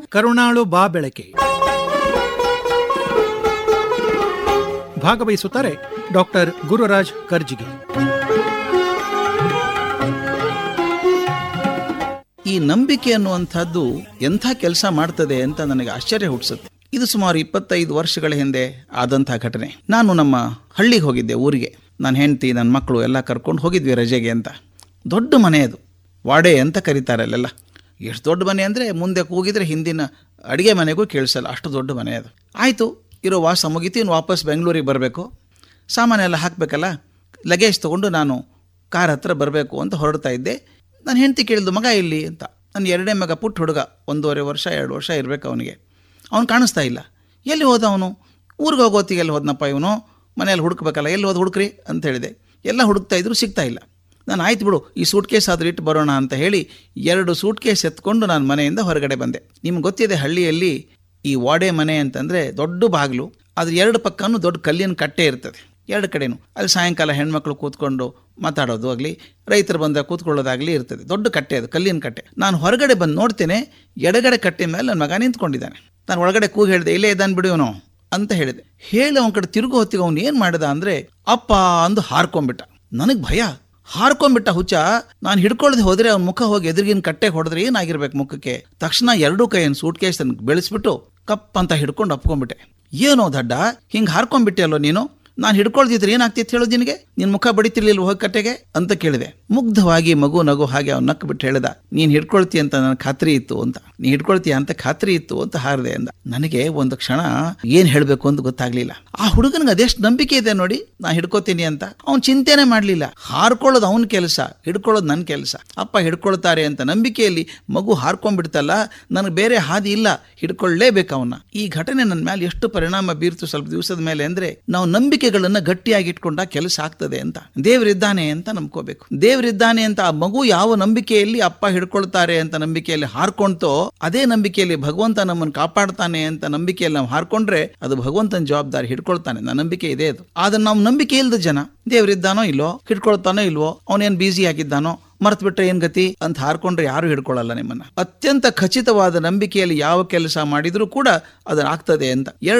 ಕರುಣಾಳು ಬಾ ಬೆಳಕೆ ಭಾಗವಹಿಸುತ್ತಾರೆ ಡಾಕ್ಟರ್ ಗುರುರಾಜ್ ಕರ್ಜಿಗೆ ಈ ನಂಬಿಕೆ ಅನ್ನುವಂಥದ್ದು ಎಂಥ ಕೆಲಸ ಮಾಡ್ತದೆ ಅಂತ ನನಗೆ ಆಶ್ಚರ್ಯ ಹುಟ್ಟಿಸುತ್ತೆ ಇದು ಸುಮಾರು ಇಪ್ಪತ್ತೈದು ವರ್ಷಗಳ ಹಿಂದೆ ಆದಂಥ ಘಟನೆ ನಾನು ನಮ್ಮ ಹಳ್ಳಿಗೆ ಹೋಗಿದ್ದೆ ಊರಿಗೆ ನನ್ನ ಹೆಂಡತಿ ನನ್ನ ಮಕ್ಕಳು ಎಲ್ಲ ಕರ್ಕೊಂಡು ಹೋಗಿದ್ವಿ ರಜೆಗೆ ಅಂತ ದೊಡ್ಡ ಮನೆ ಅದು ವಾಡೆ ಅಂತ ಕರೀತಾರೆ ಅಲ್ಲೆಲ್ಲ ಎಷ್ಟು ದೊಡ್ಡ ಮನೆ ಅಂದರೆ ಮುಂದೆ ಕೂಗಿದ್ರೆ ಹಿಂದಿನ ಅಡುಗೆ ಮನೆಗೂ ಕೇಳಿಸಲ್ಲ ಅಷ್ಟು ದೊಡ್ಡ ಮನೆ ಅದು ಆಯಿತು ಇರೋ ವಾಸ ಮುಗಿತು ಇನ್ನು ವಾಪಸ್ ಬೆಂಗಳೂರಿಗೆ ಬರಬೇಕು ಸಾಮಾನೆಲ್ಲ ಹಾಕಬೇಕಲ್ಲ ಲಗೇಜ್ ತೊಗೊಂಡು ನಾನು ಕಾರ್ ಹತ್ರ ಬರಬೇಕು ಅಂತ ಹೊರಡ್ತಾ ಇದ್ದೆ ನಾನು ಹೆಂಡತಿ ಕೇಳಿದ್ದು ಮಗ ಇಲ್ಲಿ ಅಂತ ನನ್ನ ಎರಡನೇ ಮಗ ಪುಟ್ಟ ಹುಡುಗ ಒಂದೂವರೆ ವರ್ಷ ಎರಡು ವರ್ಷ ಇರಬೇಕು ಅವನಿಗೆ ಅವನು ಕಾಣಿಸ್ತಾ ಇಲ್ಲ ಎಲ್ಲಿ ಹೋದ ಅವನು ಊರಿಗೆ ಹೋಗೋತ್ತಿಗೆ ಎಲ್ಲಿ ಹೋದ್ನಪ್ಪ ಇವನು ಮನೆಯಲ್ಲಿ ಹುಡುಕ್ಬೇಕಲ್ಲ ಎಲ್ಲಿ ಹೋದ ಹುಡುಕ್ರಿ ಅಂತ ಹೇಳಿದೆ ಎಲ್ಲ ಹುಡುಕ್ತಾ ಇದ್ರು ಸಿಗ್ತಾ ಇಲ್ಲ ನಾನು ಆಯ್ತು ಬಿಡು ಈ ಸೂಟ್ ಕೇಸ್ ಆದರೂ ಇಟ್ಟು ಬರೋಣ ಅಂತ ಹೇಳಿ ಎರಡು ಸೂಟ್ ಕೇಸ್ ಎತ್ಕೊಂಡು ನಾನು ಮನೆಯಿಂದ ಹೊರಗಡೆ ಬಂದೆ ನಿಮ್ಗೆ ಗೊತ್ತಿದೆ ಹಳ್ಳಿಯಲ್ಲಿ ಈ ವಾಡೆ ಮನೆ ಅಂತಂದರೆ ದೊಡ್ಡ ಬಾಗಿಲು ಅದ್ರ ಎರಡು ಪಕ್ಕನೂ ದೊಡ್ಡ ಕಲ್ಲಿನ ಕಟ್ಟೆ ಇರ್ತದೆ ಎರಡು ಕಡೆನೂ ಅಲ್ಲಿ ಸಾಯಂಕಾಲ ಹೆಣ್ಮಕ್ಳು ಕೂತ್ಕೊಂಡು ಮಾತಾಡೋದು ಆಗಲಿ ರೈತರು ಬಂದಾಗ ಕೂತ್ಕೊಳ್ಳೋದಾಗಲಿ ಇರ್ತದೆ ದೊಡ್ಡ ಕಟ್ಟೆ ಅದು ಕಲ್ಲಿನ ಕಟ್ಟೆ ನಾನು ಹೊರಗಡೆ ಬಂದು ನೋಡ್ತೇನೆ ಎಡಗಡೆ ಕಟ್ಟೆ ಮೇಲೆ ನನ್ನ ಮಗ ನಿಂತ್ಕೊಂಡಿದ್ದಾನೆ ನಾನು ಒಳಗಡೆ ಕೂಗಿ ಹೇಳಿದೆ ಇಲ್ಲೇ ಇದ್ದಾನೆ ಬಿಡು ಇವನು ಅಂತ ಹೇಳಿದೆ ಹೇಳಿ ಅವನ ಕಡೆ ತಿರುಗು ಹೊತ್ತಿಗೆ ಅವ್ನು ಏನು ಮಾಡಿದ ಅಂದರೆ ಅಪ್ಪ ಅಂದು ಹಾರ್ಕೊಂಬಿಟ್ಟ ನನಗೆ ಭಯ ಹಾರ್ಕೊಂಬಿಟ್ಟ ಹುಚ್ಚ ನಾನು ಹಿಡ್ಕೊಳ್ಳದೆ ಹೋದ್ರೆ ಅವ್ನ ಮುಖ ಹೋಗಿ ಎದುರಿಗಿನ ಕಟ್ಟೆಗೆ ಹೊಡೆದ್ರೆ ಏನಾಗಿರ್ಬೇಕು ಮುಖಕ್ಕೆ ತಕ್ಷಣ ಎರಡೂ ಕೈಯನ್ನು ಸೂಟ್ ಕೇಸ್ ಬೆಳೆಸ್ಬಿಟ್ಟು ಕಪ್ ಅಂತ ಹಿಡ್ಕೊಂಡು ಅಪ್ಕೊಂಡ್ಬಿಟ್ಟೆ ಏನೋ ದಡ್ಡ ಹಿಂಗೆ ಹಾರ್ಕೊಂಡ್ಬಿಟ್ಟೆ ಅಲ್ಲೋ ನೀನು ನಾನು ಹಿಡ್ಕೊಳ್ದಿದ್ರೆ ಏನಾಗ್ತಿತ್ತು ಹೇಳೋದು ನಿನಗೆ ನಿನ್ನ ಮುಖ ಬಡಿತಿರ್ಲಿಲ್ಲ ಹೋಗಿ ಕಟ್ಟೆಗೆ ಅಂತ ಕೇಳಿದೆ ಮುಗ್ಧವಾಗಿ ಮಗು ನಗು ಹಾಗೆ ಅವ್ನು ನಕ್ಕು ಬಿಟ್ಟು ಹೇಳ್ದ ನೀನು ಹಿಡ್ಕೊಳ್ತಿ ಅಂತ ನನಗೆ ಖಾತ್ರಿ ಇತ್ತು ಅಂತ ನೀ ಹಿಡ್ಕೊಳ್ತೀಯ ಅಂತ ಖಾತ್ರಿ ಇತ್ತು ಅಂತ ಹಾರಿದೆ ಅಂದ ನನಗೆ ಒಂದು ಕ್ಷಣ ಏನು ಹೇಳಬೇಕು ಅಂತ ಗೊತ್ತಾಗ್ಲಿಲ್ಲ ಆ ಹುಡುಗನಿಗೆ ಅದೆಷ್ಟು ನಂಬಿಕೆ ಇದೆ ನೋಡಿ ನಾ ಹಿಡ್ಕೋತೀನಿ ಅಂತ ಅವ್ನು ಚಿಂತೆನೆ ಮಾಡಲಿಲ್ಲ ಹಾರ್ಕೊಳ್ಳೋದು ಅವನ ಕೆಲಸ ಹಿಡ್ಕೊಳ್ಳೋದು ನನ್ನ ಕೆಲಸ ಅಪ್ಪ ಹಿಡ್ಕೊಳ್ತಾರೆ ಅಂತ ನಂಬಿಕೆಯಲ್ಲಿ ಮಗು ಹಾರ್ಕೊಂಡ್ಬಿಡ್ತಲ್ಲ ನನಗೆ ಬೇರೆ ಹಾದಿ ಇಲ್ಲ ಹಿಡ್ಕೊಳ್ಳೇಬೇಕು ಅವನ್ನ ಈ ಘಟನೆ ನನ್ನ ಮೇಲೆ ಎಷ್ಟು ಪರಿಣಾಮ ಬೀರ್ತು ಸ್ವಲ್ಪ ದಿವಸದ ಮೇಲೆ ಅಂದ್ರೆ ನಾವು ನಂಬಿಕೆಗಳನ್ನ ಗಟ್ಟಿಯಾಗಿ ಇಟ್ಕೊಂಡ ಕೆಲಸ ಆಗ್ತದೆ ಅಂತ ದೇವರಿದ್ದಾನೆ ಅಂತ ನಂಬ್ಕೋಬೇಕು ದೇವರಿದ್ದಾನೆ ಅಂತ ಆ ಮಗು ಯಾವ ನಂಬಿಕೆಯಲ್ಲಿ ಅಪ್ಪ ಹಿಡ್ಕೊಳ್ತಾರೆ ಅಂತ ನಂಬಿಕೆಯಲ್ಲಿ ಹಾರ್ಕೊಂತೋ ಅದೇ ನಂಬಿಕೆಯಲ್ಲಿ ಭಗವಂತ ನಮ್ಮನ್ನು ಕಾಪಾಡ್ತಾನೆ ಅಂತ ನಂಬಿಕೆಯಲ್ಲಿ ನಾವು ಹಾರ್ಕೊಂಡ್ರೆ ಅದು ಭಗವಂತನ ಜವಾಬ್ದಾರಿ ಹಿಡ್ಕೊಳ್ತಾನೆ ನನ್ನ ನಂಬಿಕೆ ಇದೆ ಅದು ಆದ್ರೆ ನಾವು ನಂಬಿಕೆ ಇಲ್ಲದ ಜನ ದೇವರಿದ್ದಾನೋ ಇಲ್ವೋ ಹಿಡ್ಕೊಳ್ತಾನೋ ಇಲ್ವೋ ಅವನೇನ್ ಬ್ಯುಸಿ ಆಗಿದ್ದಾನೋ ಮರ್ತು ಬಿಟ್ರೆ ಏನ್ ಗತಿ ಅಂತ ಹಾರ್ಕೊಂಡ್ರೆ ಯಾರು ಹಿಡ್ಕೊಳ್ಳಲ್ಲ ನಿಮ್ಮನ್ನ ಅತ್ಯಂತ ಖಚಿತವಾದ ನಂಬಿಕೆಯಲ್ಲಿ ಯಾವ ಕೆಲಸ ಮಾಡಿದ್ರೂ ಕೂಡ ಅದನ್ನ ಆಗ್ತದೆ ಅಂತ